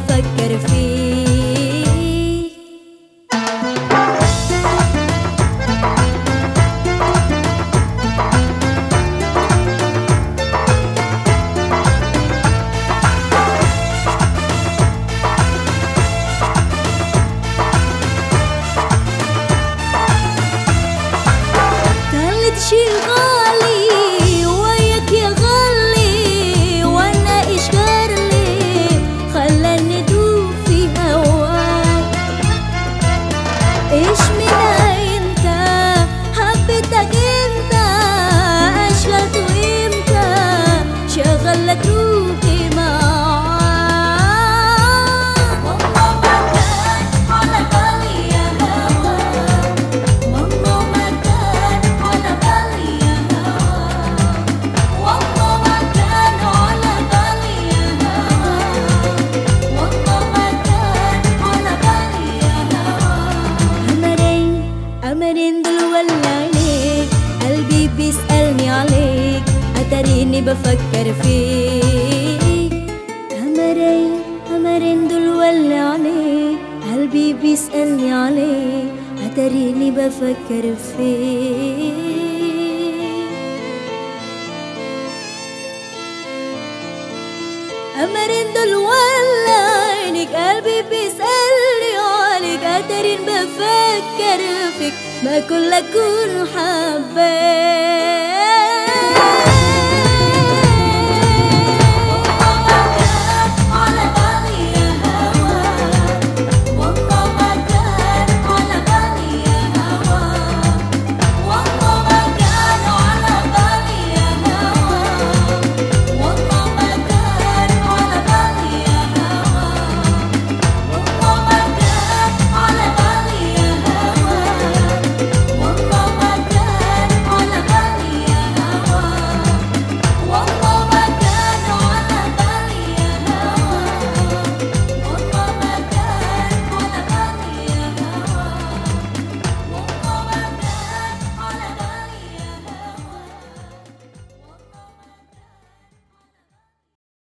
بفكر فيه خلت شي غالي وياك يا غالي وانا ايش لي خلاني ادوب في هواك ايش منها انت حبيتك انت اشغلت وامتى شغلت روحي معاك والله ما كان على بالي يا هواك والله ما كان على بالي يا هواك والله ما كان على بالي يا هواك والله ما كان على بالي يا هواك أمرين أمرين دول ولا عليك قلبي بيسألني عليك أتريني بفكر فيك أمرين أمرين دول ولا عليك قلبي بيسألني عليك أتريني بفكر فيك أمرين دول ولا عينك قلبي بيسألني عليك قادرين بفكر فيك ما كل أكون حابة